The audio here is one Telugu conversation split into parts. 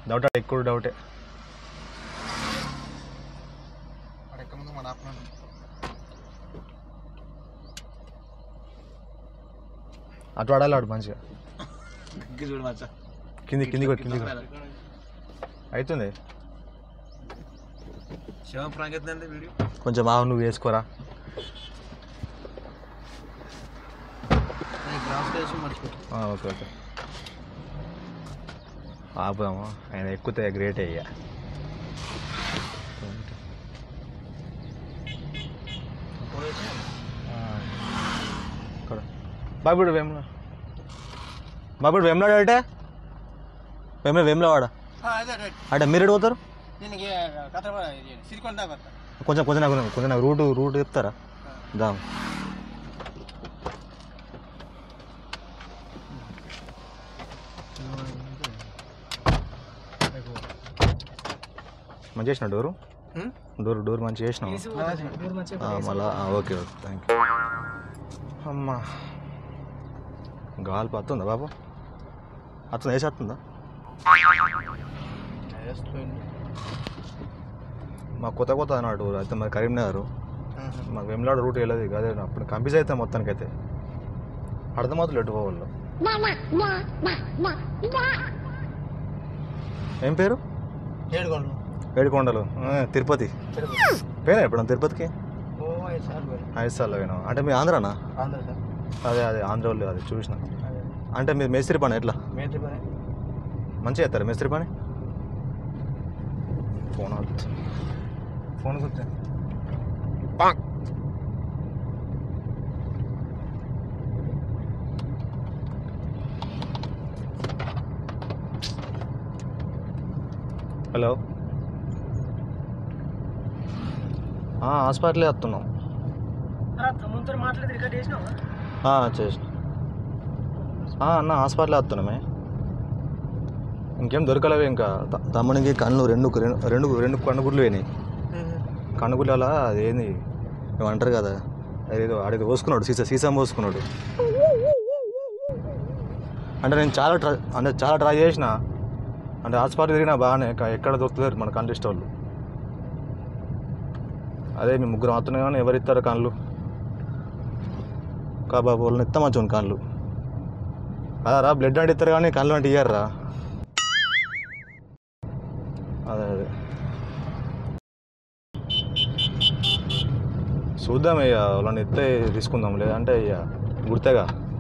డౌట్ ఎక్కువ డౌటే అడెక్క ముందు మన ఆపనండి అటు ఆడాలి ఆడు మంచిగా చూడు మచ్చా కింది కింది కొట్టు కింది కొట్టు. అవుతుంది శివ ప్రాంక్ ఎత్తుందండి వీడియో కొంచెం ఆవు నువ్వు వేసుకోరా గ్రాస్ వేసి మర్చిపోయి ఆ, ఓకే ఓకే ఆపుదాము ఆయన ఎక్కితే గ్రేట్ అయ్యా ఇక్కడ బాబుడు వేముల బాబుడు వేములాడ అంటే వేముల వేములవాడ అంటే మీరు ఎటు పోతారు నేను కథ సిరికొండ కొంచెం కొంచెం నాకు కొంచెం నాకు రూట్ రూట్ చెప్తారా దా మంచి చేసిన డోరు డోర్ డోర్ మంచి చేసినావు మళ్ళా ఆ, ఓకే ఓకే థ్యాంక్ యూ అమ్మా గాలి పత్తుందా బాబు అత్తుందా వేసి వస్తుందా మా కొత్త కొత్త అన్నాడు అయితే మరి కరీంనగర్ మాకు వెమ్లాడ రూట్ వెళ్ళదు అదే అప్పుడు కంప్యూజ్ అయితే మొత్తానికి అయితే అర్థమవుతుంది ఎటు పోవాళ్ళు ఏం పేరు ఏడుకోండి ఏడుకొండలు ఆ, తిరుపతి పోయినా ఎప్పుడు తిరుపతికి ఓ ఐదు సార్లు పోయి ఐదు సార్లు పోయినా అంటే మీ ఆంధ్రానా ఆంధ్ర సార్ అదే అదే ఆంధ్ర వాళ్ళు అది చూసిన అదే అంటే మీరు మేస్త్రి పని ఎట్లా మేత్రి పని మంచిగా చేస్తారు మేస్త్రి పని ఫోన్ అవుతుంది ఫోన్ గుర్తు హలో హాస్పిటలే వస్తున్నాం తమ్ముతో మాట్లాడి రికార్డ్ చేసినావా ఆ, చేసిన ఆ, అన్న హాస్పిటల్ వస్తున్నామే ఇంకేం దొరకలేవు ఇంకా త- తమ్మునికి కళ్ళు రెండు రెండు రెండు రెండు కన్నుగుడ్లు పోయినాయి కన్నుగుడ్లు అలా అదేంది ఏమో అంటారు కదా అదేదో ఆడికి పోసుకున్నాడు సీసా సీసా పోసుకున్నాడు అంటే నేను చాలా ట్రై అంటే చాలా ట్రై చేసిన అంటే హాస్పిటల్ తిరిగినా బాగానే క- ఎక్కడ దొరుకుతారు మన కళ్ళు వాళ్ళు అదే మీ ముగ్గురు మాత్రమే కానీ ఎవరు ఇస్తారు కళ్ళు బాబు వాళ్ళని ఇస్తా మంచి కళ్ళు అదారా బ్లడ్ అంటే ఇస్తారు కానీ కళ్ళు అంటే ఇయ్యారా అదే అదే చూద్దాం ఇక వాళ్ళని ఇస్తే తీసుకుందాం లేదంటే ఇక గుర్తేగా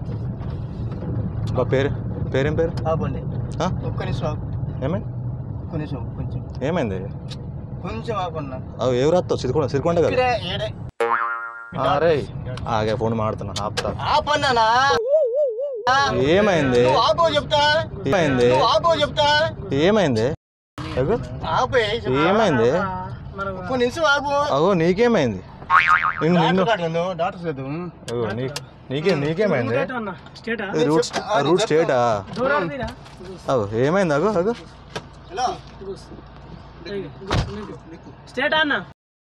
బా పేరు పేరేం పేరు ఆపండి ఆ? ఒక్క నిమిషం ఆపు. ఏమైంది ఒక్క నిమిషం కొంచెం ఏమైంది కొంచెం ఆపన్నా అవి ఎవరు వస్తావు సిరికొండ సిరికొండ కదా ఇక్కడే ఏడే అరే ఆగే ఫోన్ మాడుతున్నా ఆపుతా ఆపన్నానా ఏమైంది నువ్వు ఆపో చెప్తా ఏమైంది నువ్వు ఆపో చెప్తా ఏమైంది అగో ఆపే ఏమైంది ఒక్క నిమిషం ఆపు అగో నీకేమైంది నిన్ను నిన్ను డాక్టర్ కాదు, డాక్టర్ లేదు అగో నీ నీకే నీకేమైంది అన్న స్టేటా ఇది రూట్ రూట్ స్టేటా దూరం తీరా అగో ఏమైంది అగో అగో హలో స్టేటా అన్న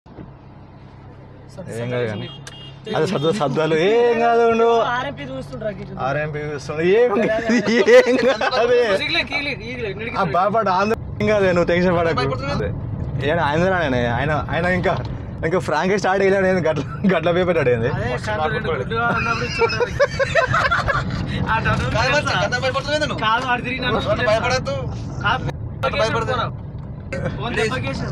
ఏం కాదు కానీ అదే సద్దు సద్దాలు ఏం కాదు ఉండు ఆర్ఎంపీ చూస్తుండ్రా గిట్ల. ఆర్ఎంపీ చూస్తుంది ఏం కాదు, ఏం కాదు ఈగలే, ఈగలే, ఈగలే, నిడికి ఆ బాబాడు ఆంధ్ర ఏం కాదు నువ్వు టెన్షన్ పడకు ఏం ఆంధ్రానే ఆయన ఆయన ఇంకా ఇంకా ఫ్రాంక్ స్టార్ట్ అయ్యాడు నేను గట్ల గట్ల పేపర్ ఏంది అదే కళ్ళు రెండు గుడ్లు అన్నప్పుడు చూడాలి. ఆ డబ్బులు కాదు ఆడు తిరిగి నన్ను చూడలేదు. భయపడద్దు కాదు, భయపడదు. ఫోన్ దెబ్బకేసి.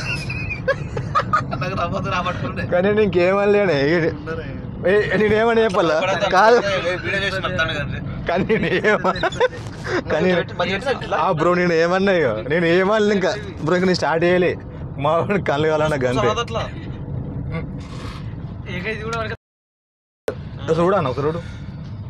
నాకు రమ్మద్దు రాబట్టుకుంటే కానీ నీకేమలేనే నేనేమని చెప్పాలా కాదు కానీ నేనేమ కానీ ఆ బ్రో నేను ఏమన్నా ఇక నేను ఏమన్నా ఇంకా బ్రో ఇంకా నేను స్టార్ట్ చేయలే మా వాడిని కళ్ళు కావాలన్న గంతే ఏకైతే కూడా వరకు చూడాను ఒక రోడ్డు